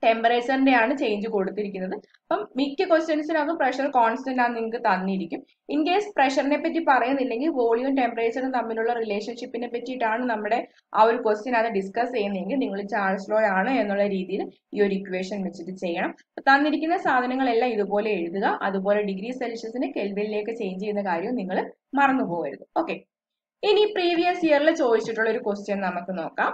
ടെമ്പറേച്ചറിന്റെ ആണ് ചേഞ്ച് കൊടുത്തിരിക്കുന്നത് അപ്പം മിക്ക ക്വസ്റ്റ്യൻസിനകത്ത് പ്രഷർ കോൺസ്റ്റന്റ് ആണ് നിങ്ങൾക്ക് തന്നിരിക്കും ഇൻ കേസ് പ്രഷറിനെ പറ്റി പറയുന്നില്ലെങ്കിൽ വോളിയം ടെമ്പറേച്ചറും തമ്മിലുള്ള റിലേഷൻഷിപ്പിനെ പറ്റിയിട്ടാണ് നമ്മുടെ ആ ഒരു ക്വസ്റ്റ്യൻ അത് ഡിസ്കസ് ചെയ്യുന്നതെങ്കിൽ നിങ്ങൾ ചാൾസ് ലോ ആണ് എന്നുള്ള രീതിയിൽ ഈ ഒരു ഇക്വേഷൻ വെച്ചിട്ട് ചെയ്യണം തന്നിരിക്കുന്ന സാധനങ്ങളെല്ലാം ഇതുപോലെ എഴുതുക അതുപോലെ ഡിഗ്രി സെൽഷ്യസിന് കെൽവിനിലേക്ക് ചേഞ്ച് ചെയ്യുന്ന കാര്യം നിങ്ങൾ മറന്നു പോകരുത് ഓക്കെ ഇനി പ്രീവിയസ് ഇയറിൽ ചോദിച്ചിട്ടുള്ള ഒരു ക്വസ്റ്റ്യൻ നമുക്ക് നോക്കാം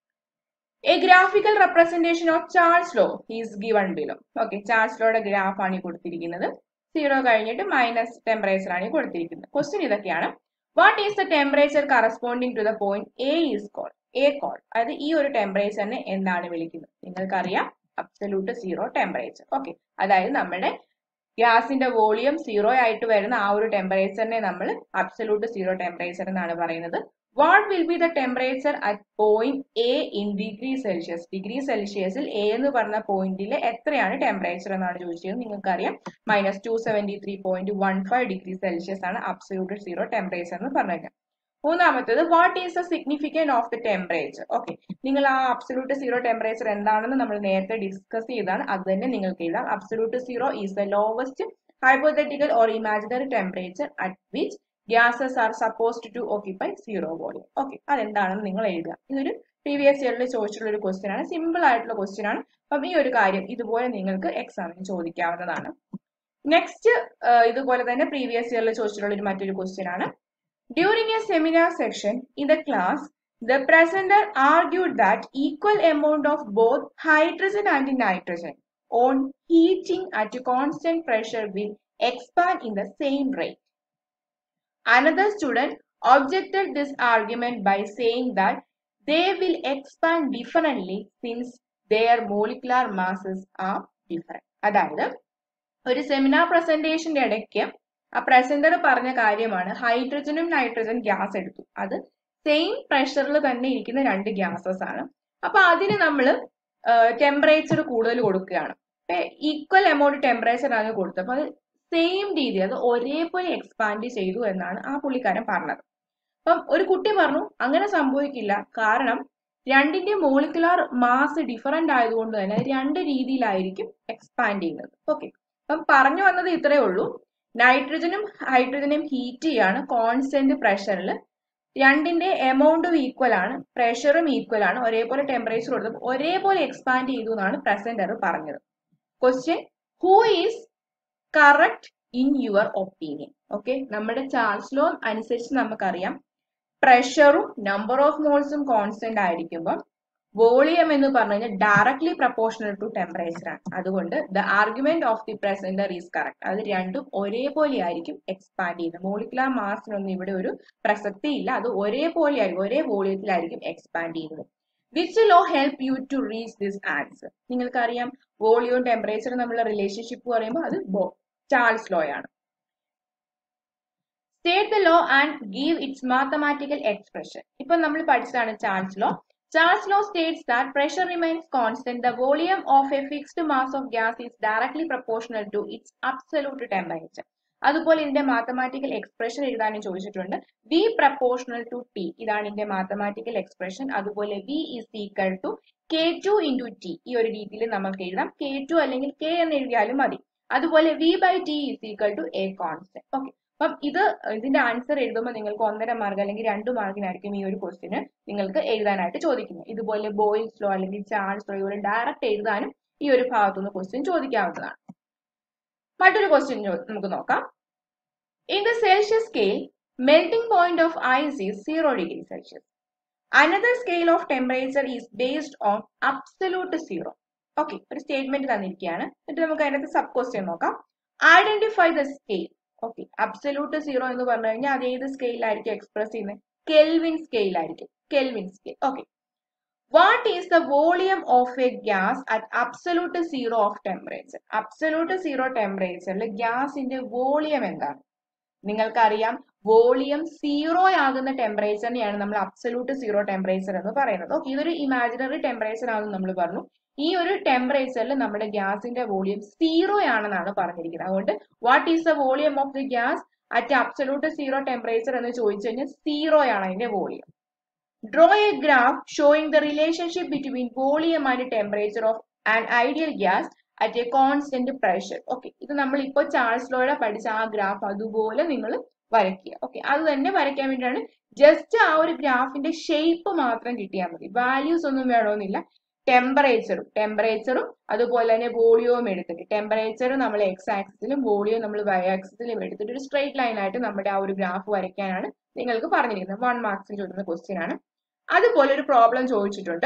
a graphical representation of Charles law is given below okay Charles ലോയുടെ ഗ്രാഫ് ആണ് ഈ കൊടുത്തിരിക്കുന്നത് സീറോ കഴിഞ്ഞിട്ട് മൈനസ് ടെമ്പറേച്ചർ ആണ് ഈ കൊടുത്തിരിക്കുന്നത് ക്വസ്റ്റ്യൻ ഇതൊക്കെയാണ് what is the temperature corresponding to the point A is call a call അതായത് ഈ ഒരു ടെമ്പറേച്ചറിനെ എന്താണ് വിളിക്കുന്നത് നിങ്ങൾക്കറിയാം അബ്സല്യൂട്ട് സീറോ ടെമ്പറേച്ചർ ഓക്കെ അതായത് നമ്മുടെ ഗ്യാസിന്റെ വോളിയം സീറോ ആയിട്ട് വരുന്ന ആ ഒരു ടെമ്പറേച്ചറിനെ നമ്മൾ അബ്സല്യൂട്ട് സീറോ ടെമ്പറേച്ചർ എന്നാണ് പറയുന്നത് what will be the temperature at point A in degree Celsius degree സെൽഷ്യസിൽ എ എന്ന് പറഞ്ഞ പോയിന്റിൽ എത്രയാണ് ടെമ്പറേച്ചർ എന്നാണ് ചോദിച്ചത് നിങ്ങൾക്കറിയാം minus two seventy three point one five degree Celsius ആണ് അബ്സല്യൂട്ട് സീറോ ടെമ്പറേച്ചർ എന്ന് പറഞ്ഞത് മൂന്നാമത്തേത് what is the significant of the temperature okay നിങ്ങൾ ആ അബ്സല്യൂട്ട് സീറോ ടെമ്പറേച്ചർ എന്താണെന്ന് നമ്മൾ നേരത്തെ ഡിസ്കസ് ചെയ്താണ് അത് തന്നെ നിങ്ങൾക്ക് എഴുതാം absolute zero is the lowest hypothetical or imaginary temperature at which gases are supposed to occupy zero volume okay അതെന്താണെന്ന് നിങ്ങൾ എഴുതുക ഇതൊരു പ്രീവിയസ് ഇയറിൽ ചോദിച്ചിട്ടുള്ള ഒരു ക്വസ്റ്റ്യൻ ആണ് സിമ്പിൾ ആയിട്ടുള്ള ക്വസ്റ്റ്യൻ ആണ് അപ്പം ഈ ഒരു കാര്യം ഇതുപോലെ നിങ്ങൾക്ക് എക്സാമിന് ചോദിക്കാവുന്നതാണ് നെക്സ്റ്റ് ഇതുപോലെ തന്നെ പ്രീവിയസ് ഇയറിൽ ചോദിച്ചിട്ടുള്ള ഒരു മറ്റൊരു ക്വസ്റ്റ്യൻ ആണ് during a seminar section in the class The presenter argued that equal amount of both hydrogen and nitrogen on heating at a constant pressure will expand in the same rate. Another student objected this argument by saying that they will expand differently since their molecular masses are different. അതായത് ഒരു സെമിനാർ പ്രസന്റേഷന്റെ ഇടയ്ക്ക് ആ പ്രസന്റർ പറഞ്ഞ കാര്യമാണ് ഹൈഡ്രജനും നൈട്രജൻ ഗ്യാസ് എടുത്തു അത് സെയിം പ്രഷറിൽ തന്നെ ഇരിക്കുന്ന രണ്ട് ഗ്യാസസ് ആണ് അപ്പൊ അതിന് നമ്മൾ ടെമ്പറേച്ചർ കൂടുതൽ കൊടുക്കുകയാണ് ഈക്വൽ എമൗണ്ട് ടെമ്പറേച്ചർ ആണ് കൊടുത്തത് അപ്പൊ അത് സെയിം രീതിയിൽ അത് ഒരേപോലെ എക്സ്പാൻഡ് ചെയ്തു എന്നാണ് ആ പുള്ളിക്കാരൻ പറഞ്ഞത് അപ്പം ഒരു കുട്ടി പറഞ്ഞു അങ്ങനെ സംഭവിക്കില്ല കാരണം രണ്ടിന്റെ മോളിക്കുലാർ മാസ് ഡിഫറൻ്റ് ആയതുകൊണ്ട് തന്നെ രണ്ട് രീതിയിലായിരിക്കും എക്സ്പാൻഡ് ചെയ്യുന്നത് ഓക്കെ അപ്പം പറഞ്ഞു വന്നത് ഇത്രയേ ഉള്ളൂ നൈട്രജനും ഹൈഡ്രജനും ഹീറ്റ് ചെയ്യാണ് കോൺസ്റ്റന്റ് പ്രഷറിൽ രണ്ടിന്റെ എമൗണ്ടും ഈക്വൽ ആണ് പ്രഷറും ഈക്വൽ ആണ് ഒരേപോലെ ടെമ്പറേച്ചർ കൊടുത്തപ്പോൾ ഒരേപോലെ എക്സ്പാൻഡ് ചെയ്തു എന്നാണ് പ്രസന്റർ പറഞ്ഞത് question who is correct in your opinion okay നമ്മുടെ ചാൾസ് ലോ അനുസരിച്ച് നമുക്കറിയാം പ്രഷറും നമ്പർ ഓഫ് മോൾസും കോൺസ്റ്റന്റ് ആയിരിക്കുമ്പോൾ വോളിയം എന്ന് പറഞ്ഞു കഴിഞ്ഞാൽ ഡയറക്ട്ലി പ്രപ്പോർഷണൽ ടു ടെമ്പറേച്ചർ ആണ് അതുകൊണ്ട് the argument of the presenter is correct അത് രണ്ടും ഒരേപോലെ ആയിരിക്കും എക്സ്പാൻഡ് ചെയ്യുന്നത് മോളിക്കുലാർ മാസിനൊന്നും ഇവിടെ ഒരു പ്രസക്തി ഇല്ല അത് ഒരേപോലെ ആയിരിക്കും ഒരേ വോളിയത്തിലായിരിക്കും എക്സ്പാൻഡ് ചെയ്യുന്നത് which law help you to reach this answer നിങ്ങൾക്കറിയാം വോളിയവും ടെമ്പറേച്ചറും തമ്മിലുള്ള റിലേഷൻഷിപ്പ് പറയുമ്പോൾ അത് ചാൾസ് ലോ ആണ് state the law and give its mathematical expression ഇപ്പൊ നമ്മൾ പഠിച്ചതാണ് Charles law Charles law states that pressure remains constant. The volume of a fixed mass of gas is directly proportional to its absolute temperature. അതുപോലെ ഇതിന്റെ മാത്തമാറ്റിക്കൽ എക്സ്പ്രഷൻ എഴുതാനും ചോദിച്ചിട്ടുണ്ട് വി പ്രപ്പോർഷണൽ ടു ടി ഇതാണ് ഇതിന്റെ മാത്തമാറ്റിക്കൽ എക്സ്പ്രഷൻ അതുപോലെ V is equal to K two into T ഈ ഒരു രീതിയിൽ നമുക്ക് എഴുതാം കെ ടു അല്ലെങ്കിൽ കെ എന്ന് എഴുതിയാലും മതി അതുപോലെ V by T is equal to a constant okay അപ്പം ഇത് ഇതിന്റെ ആൻസർ എഴുതുമ്പോൾ നിങ്ങൾക്ക് ഒന്നര മാർക്ക് അല്ലെങ്കിൽ രണ്ട് മാർക്കിനായിരിക്കും ഈ ഒരു ക്വസ്റ്റിന് നിങ്ങൾക്ക് എഴുതാനായിട്ട് ചോദിക്കുന്നത് ഇതുപോലെ ബോയിൽസ് ലോ അല്ലെങ്കിൽ ചാൾസ് ലോ ഇതുപോലെ ഡയറക്റ്റ് എഴുതാനും ഈ ഒരു ഭാഗത്തുനിന്ന് ക്വസ്റ്റ്യൻ ചോദിക്കാവുന്നതാണ് മറ്റൊരു ക്വസ്റ്റ്യൻ നമുക്ക് നോക്കാം in the Celsius scale melting point of ice is zero degree Celsius another scale of temperature is based on absolute zero okay ഒരു സ്റ്റേറ്റ്മെന്റ് തന്നിരിക്കുകയാണ് എന്നിട്ട് നമുക്ക് അതിനകത്ത് സബ് ക്വസ്റ്റ്യൻ നോക്കാം identify the scale okay absolute zero എന്ന് പറഞ്ഞു കഴിഞ്ഞാൽ അത് ഏത് സ്കെയിലായിരിക്കും എക്സ്പ്രസ് ചെയ്യുന്നത് കെൽവിൻ സ്കെയിലായിരിക്കും Kelvin scale okay what is the volume of a gas at absolute zero of temperature absolute zero ടെമ്പറേച്ചറിൽ ഗ്യാസിന്റെ വോളിയം എന്താണ് നിങ്ങൾക്കറിയാം വോളിയം സീറോ ആകുന്ന ടെമ്പറേച്ചറിനെയാണ് നമ്മൾ അബ്സലൂട്ട് സീറോ ടെമ്പറേച്ചർ എന്ന് പറയുന്നത് ഓക്കെ ഇതൊരു ഇമാജിനറി ടെമ്പറേച്ചർ ആണെന്ന് നമ്മൾ പറഞ്ഞു ഈ ഒരു ടെമ്പറേച്ചറിൽ നമ്മുടെ ഗ്യാസിന്റെ വോളിയം സീറോ ആണെന്നാണ് പറഞ്ഞിരിക്കുന്നത് അതുകൊണ്ട് what is the volume of the gas at absolute zero temperature എന്ന് ചോദിച്ചു കഴിഞ്ഞാൽ സീറോ ആണ് അതിന്റെ volume draw a graph showing the relationship between volume and temperature of and ideal gas at a constant pressure okay ഇത് നമ്മൾ ഇപ്പോൾ ചാൾസ് ലോയുടെ പഠിച്ച ആ ഗ്രാഫ് അതുപോലെ നിങ്ങൾ വരയ്ക്കുക ഓക്കെ അത് തന്നെ വരയ്ക്കാൻ വേണ്ടിയാണ് ജസ്റ്റ് ആ ഒരു ഗ്രാഫിന്റെ ഷേപ്പ് മാത്രം കിട്ടിയാൽ മതി വാല്യൂസ് ഒന്നും വേണമെന്നില്ല ടെമ്പറേച്ചറും ടെമ്പറേച്ചറും അതുപോലെ തന്നെ വോളിയവും എടുത്തിട്ട് ടെമ്പറേച്ചർ നമ്മൾ എക്സ് ആക്സിസിലും വോളിയം നമ്മൾ വൈ ആക്സിസിലും എടുത്തിട്ട് ഒരു സ്ട്രേറ്റ് ലൈൻ ആയിട്ട് നമ്മുടെ ആ ഒരു ഗ്രാഫ് വരയ്ക്കാനാണ് നിങ്ങൾക്ക് പറഞ്ഞിരിക്കുന്നത് വൺ മാർക്സിൽ ചോദിക്കുന്ന ക്വസ്റ്റ്യൻ ആണ് അതുപോലെ ഒരു പ്രോബ്ലം ചോദിച്ചിട്ടുണ്ട്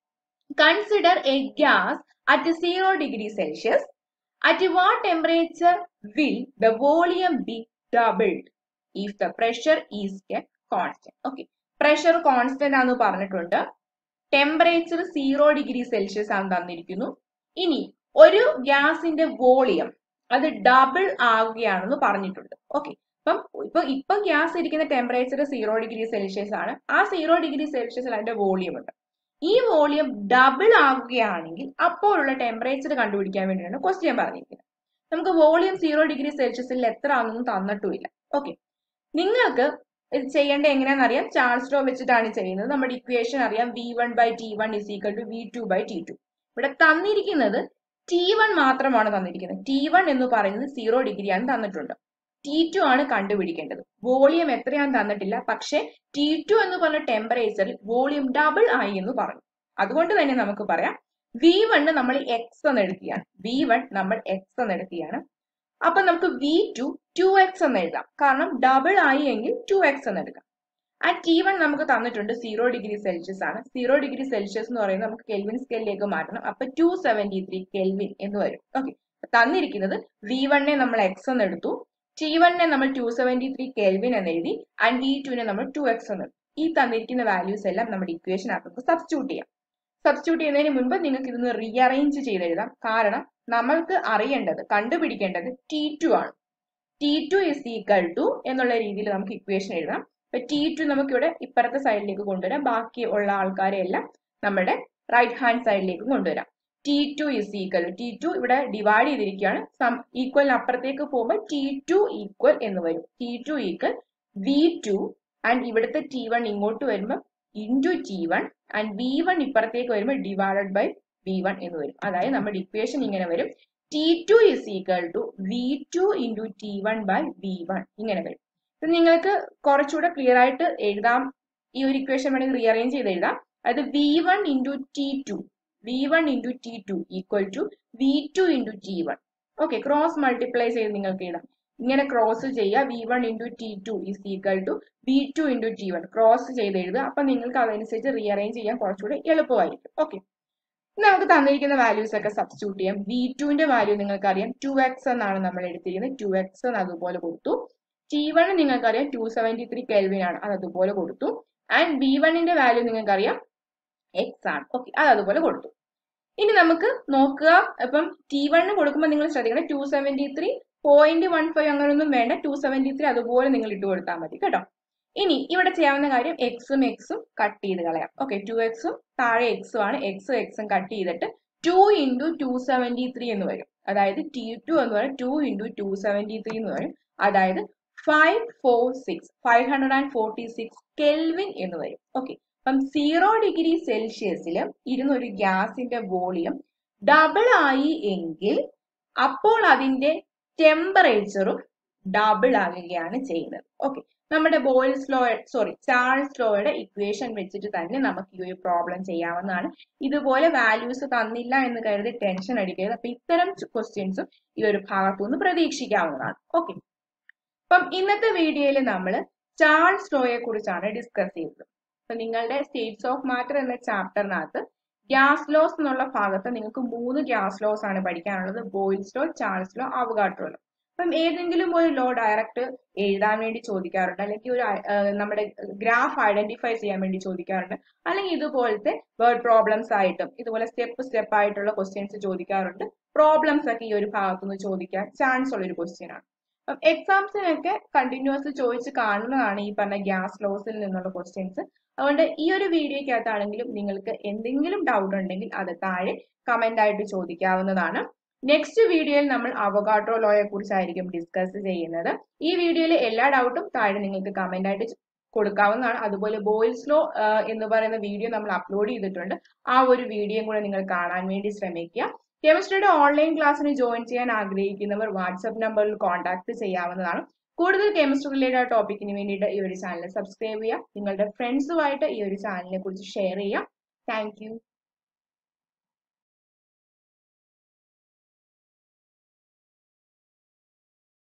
consider a gas at zero degree Celsius at what temperature will the volume be doubled if the pressure is a constant okay pressure constant ആണെന്ന് പറഞ്ഞിട്ടുണ്ട് ടെമ്പറേച്ചർ സീറോ ഡിഗ്രി സെൽഷ്യസ് ആണ് തന്നിരിക്കുന്നു ഇനി ഒരു ഗ്യാസിന്റെ വോളിയം അത് ഡബിൾ ആവുകയാണെന്ന് പറഞ്ഞിട്ടുണ്ട് ഓക്കെ അപ്പം ഇപ്പൊ ഇപ്പൊ ഗ്യാസ് ഇരിക്കുന്ന ടെമ്പറേച്ചർ സീറോ ഡിഗ്രി സെൽഷ്യസ് ആണ് ആ സീറോ ഡിഗ്രി സെൽഷ്യസിൽ അതിന്റെ വോളിയം ഉണ്ട് ഈ വോളിയം ഡബിൾ ആവുകയാണെങ്കിൽ അപ്പോഴുള്ള ടെമ്പറേച്ചർ കണ്ടുപിടിക്കാൻ വേണ്ടിയാണ് ക്വസ്റ്റ്യൻ പറഞ്ഞിരിക്കുന്നത് നമുക്ക് വോളിയം സീറോ ഡിഗ്രി സെൽഷ്യസിൽ എത്ര ആണെന്നൊന്നും തന്നിട്ടുമില്ല ഓക്കെ നിങ്ങൾക്ക് ഇത് ചെയ്യേണ്ടത് എങ്ങനെയാണെന്ന് അറിയാം ചാൾസ് ലോ വെച്ചിട്ടാണ് ചെയ്യുന്നത് നമ്മുടെ ഇക്വേഷൻ അറിയാം V one by T one is equal to V two by T two ഇവിടെ തന്നിരിക്കുന്നത് ടി വൺ മാത്രമാണ് തന്നിരിക്കുന്നത് ടി വൺ എന്ന് പറയുന്നത് സീറോ ഡിഗ്രിയാണ് തന്നിട്ടുണ്ട് ടി ടു ആണ് കണ്ടുപിടിക്കേണ്ടത് വോളിയം എത്രയാണെന്ന് തന്നിട്ടില്ല പക്ഷെ ടി ടു എന്ന് പറഞ്ഞ ടെമ്പറേച്ചറിൽ വോളിയം ഡബിൾ ആയി എന്ന് പറഞ്ഞു അതുകൊണ്ട് തന്നെ നമുക്ക് പറയാം വി വണ് നമ്മൾ എക്സ് എന്ന് എടുക്കുകയാണ് വി വൺ നമ്മൾ എക്സ് എന്ന് എടുക്കുകയാണ് അപ്പൊ നമുക്ക് വി ടു ടു എക്സ് എന്ന് എഴുതാം കാരണം ഡബിൾ ആയി എങ്കിൽ ടു എക്സ് എന്ന് എടുക്കാം ആ ടി വൺ നമുക്ക് തന്നിട്ടുണ്ട് സീറോ ഡിഗ്രി സെൽഷ്യസ് ആണ് സീറോ ഡിഗ്രി സെൽഷ്യസ് എന്ന് പറയുന്നത് നമുക്ക് കെൽവിൻ സ്കെയിലേക്ക് മാറ്റണം അപ്പൊ ടു സെവന്റി ത്രീ കെൽവിൻ എന്ന് വരും ഓക്കെ തന്നിരിക്കുന്നത് വി വണ്ണിനെ നമ്മൾ എക്സ് എന്ന് എടുത്തു ടി വണ്ണിനെ നമ്മൾ ടു സെവന്റി ത്രീ കെൽവിൻ എന്ന് എഴുതി ആൻഡ് വി ടുവിനെ നമ്മൾ ടു എക്സ് എന്ന് എടുത്തു ഈ തന്നിരിക്കുന്ന വാല്യൂസ് എല്ലാം നമ്മുടെ ഇക്വേഷൻ ആക്കുന്നത് സബ്സ്റ്റിറ്റ്യൂട്ട് ചെയ്യാം സബ്സ്റ്റിറ്റ്യൂട്ട് ചെയ്യുന്നതിന് മുൻപ് നിങ്ങൾക്ക് ഇതൊന്ന് റീഅറേഞ്ച് ചെയ്തെഴുതാം കാരണം നമ്മൾക്ക് അറിയേണ്ടത് കണ്ടുപിടിക്കേണ്ടത് ടി ടു ആണ് T two is equal to എന്നുള്ള രീതിയിൽ നമുക്ക് ഇക്വേഷൻ എഴുതാം അപ്പൊ ടി ടു നമുക്ക് ഇവിടെ ഇപ്പുറത്തെ സൈഡിലേക്ക് കൊണ്ടുവരാം ബാക്കി ഉള്ള ആൾക്കാരെ എല്ലാം നമ്മുടെ റൈറ്റ് ഹാൻഡ് സൈഡിലേക്ക് കൊണ്ടുവരാം T two is equal T two ഇവിടെ ഡിവൈഡ് ചെയ്തിരിക്കുകയാണ് സം ഈക്വലിന് അപ്പുറത്തേക്ക് പോകുമ്പോൾ ടി ടു ഈക്വൽ എന്ന് വരും T two equal V two and ഇവിടുത്തെ ടി വൺ ഇങ്ങോട്ട് വരുമ്പോൾ into T one and V one ഇപ്പുറത്തേക്ക് വരുമ്പോൾ ഡിവൈഡഡ് ബൈ വി വൺ എന്ന് വരും അതായത് നമ്മുടെ ഇക്വേഷൻ ഇങ്ങനെ വരും T two is equal to V two into T one by V one ഇങ്ങനെ വരും ഇത് നിങ്ങൾക്ക് കുറച്ചുകൂടെ ക്ലിയർ ആയിട്ട് എഴുതാം ഈ ഒരു ഇക്വേഷൻ വേണമെങ്കിൽ റീഅറേഞ്ച് ചെയ്ത് എഴുതാം അത് V one into T two V one into T two equal to V two into T one okay cross multiply ചെയ്ത് നിങ്ങൾക്ക് എഴുതാം ഇങ്ങനെ ക്രോസ് ചെയ്യുക V one into T two is equal to V two into T one cross ചെയ്ത് എഴുതുക അപ്പൊ നിങ്ങൾക്ക് അതനുസരിച്ച് റീഅറേഞ്ച് ചെയ്യാൻ കുറച്ചുകൂടെ എളുപ്പമായിരിക്കും ഓക്കെ നമുക്ക് തന്നിരിക്കുന്ന വാല്യൂസ് ഒക്കെ സബ്സ്റ്റിറ്റ്യൂട്ട് ചെയ്യാം വി ടുവിന്റെ വാല്യൂ നിങ്ങൾക്ക് അറിയാം ടു എക്സ് എന്നാണ് നമ്മൾ എടുത്തിരിക്കുന്നത് ടു എക്സ് എന്ന് അതുപോലെ കൊടുത്തു ടി വൺ നിങ്ങൾക്ക് അറിയാം ടു സെവന്റി ത്രീ കെൽവിൻ ആണ് അത് അതുപോലെ കൊടുത്തു ആൻഡ് വി വണ്ണിന്റെ വാല്യൂ നിങ്ങൾക്ക് അറിയാം എക്സ് ആണ് ഓക്കെ അത് അതുപോലെ കൊടുത്തു ഇനി നമുക്ക് നോക്കുക ഇപ്പം ടി വണ്ണ് കൊടുക്കുമ്പോൾ നിങ്ങൾ ശ്രദ്ധിക്കണം two seventy three point one five അങ്ങനെയൊന്നും വേണ്ട ടു സെവന്റി ത്രീ അതുപോലെ നിങ്ങൾ ഇട്ട് കൊടുത്താൽ മതി കേട്ടോ ഇനി ഇവിടെ ചെയ്യാവുന്ന കാര്യം എക്സും എക്സും കട്ട് ചെയ്ത് കളയാം ഓക്കെ ടു എക്സും താഴെ എക്സും ആണ് എക്സും എക്സും കട്ട് ചെയ്തിട്ട് two into two seventy three എന്ന് വരും അതായത് ടി ടു എന്ന് പറയുന്നത് two into two seventy three എന്ന് വരും അതായത് five four six five hundred and forty six Kelvin എന്ന് വരും ഓക്കെ അപ്പം സീറോ ഡിഗ്രി സെൽഷ്യസിൽ ഇരുന്ന ഒരു ഗ്യാസിന്റെ വോളിയം ഡബിൾ ആയി എങ്കിൽ അപ്പോൾ അതിന്റെ ടെമ്പറേച്ചറും ഡബിൾ ആകുകയാണ് ചെയ്യുന്നത് ഓക്കെ നമ്മുടെ ബോയിൽസ് ലോ സോറി ചാൾസ് ലോയുടെ ഇക്വേഷൻ വെച്ചിട്ട് തന്നെ നമുക്ക് ഈ ഒരു പ്രോബ്ലം ചെയ്യാവുന്നതാണ് ഇതുപോലെ വാല്യൂസ് തന്നില്ല എന്ന് കരുതി ടെൻഷൻ അടിക്കരുത് അപ്പൊ ഇത്തരം ക്വസ്റ്റ്യൻസും ഈ ഒരു ഭാഗത്തുനിന്ന് പ്രതീക്ഷിക്കാവുന്നതാണ് ഓക്കെ അപ്പം ഇന്നത്തെ വീഡിയോയിൽ നമ്മൾ ചാൾസ് ലോയെ കുറിച്ചാണ് ഡിസ്കസ് ചെയ്തത് അപ്പൊ നിങ്ങളുടെ സ്റ്റേറ്റ്സ് ഓഫ് മാറ്റർ എന്ന ചാപ്റ്ററിനകത്ത് ഗ്യാസ് ലോസ് എന്നുള്ള ഭാഗത്ത് നിങ്ങൾക്ക് മൂന്ന് ഗ്യാസ് ലോസ് ആണ് പഠിക്കാനുള്ളത് Boyle's law Charles law Avogadro law അപ്പം ഏതെങ്കിലും ഒരു ലോ ഡയറക്റ്റ് എഴുതാൻ വേണ്ടി ചോദിക്കാറുണ്ട് അല്ലെങ്കിൽ ഒരു നമ്മുടെ ഗ്രാഫ് ഐഡന്റിഫൈ ചെയ്യാൻ വേണ്ടി ചോദിക്കാറുണ്ട് അല്ലെങ്കിൽ ഇതുപോലത്തെ വേർഡ് പ്രോബ്ലംസ് ആയിട്ടും ഇതുപോലെ സ്റ്റെപ്പ് സ്റ്റെപ്പ് ആയിട്ടുള്ള ക്വസ്റ്റ്യൻസ് ചോദിക്കാറുണ്ട് പ്രോബ്ലംസ് ഒക്കെ ഈ ഒരു ഭാഗത്തുനിന്ന് ചോദിക്കാൻ ചാൻസ് ഉള്ള ഒരു ക്വസ്റ്റ്യൻ ആണ് അപ്പം എക്സാംസിനൊക്കെ കണ്ടിന്യൂസ് ചോദിച്ച് കാണുന്നതാണ് ഈ പറഞ്ഞ ഗ്യാസ് ലോസിൽ നിന്നുള്ള ക്വസ്റ്റ്യൻസ് അതുകൊണ്ട് ഈ ഒരു വീഡിയോക്കകത്താണെങ്കിലും നിങ്ങൾക്ക് എന്തെങ്കിലും ഡൗട്ട് ഉണ്ടെങ്കിൽ അത് താഴെ കമന്റ് ആയിട്ട് ചോദിക്കാവുന്നതാണ് നെക്സ്റ്റ് വീഡിയോയിൽ നമ്മൾ അവഗാട്രോ ലോയെ കുറിച്ചായിരിക്കും ഡിസ്കസ് ചെയ്യുന്നത് ഈ വീഡിയോയിലെ എല്ലാ ഡൗട്ടും താഴെ നിങ്ങൾക്ക് കമന്റ് ആയിട്ട് കൊടുക്കാവുന്നതാണ് അതുപോലെ ബോയിൽസ് ലോ എന്ന് പറയുന്ന വീഡിയോ നമ്മൾ അപ്ലോഡ് ചെയ്തിട്ടുണ്ട് ആ ഒരു വീഡിയോയും കൂടെ നിങ്ങൾ കാണാൻ വേണ്ടി ശ്രമിക്കുക കെമിസ്ട്രിയുടെ ഓൺലൈൻ ക്ലാസ്സിന് ജോയിൻ ചെയ്യാൻ ആഗ്രഹിക്കുന്നവർ വാട്സ്ആപ്പ് നമ്പറിൽ കോൺടാക്ട് ചെയ്യാവുന്നതാണ് കൂടുതൽ കെമിസ്ട്രി റിലേറ്റഡ് ടോപ്പിക്കിന് വേണ്ടിയിട്ട് ഈ ഒരു ചാനൽ സബ്സ്ക്രൈബ് ചെയ്യുക നിങ്ങളുടെ ഫ്രണ്ട്സുമായിട്ട് ഈ ഒരു ചാനലിനെ കുറിച്ച് ഷെയർ ചെയ്യുക താങ്ക്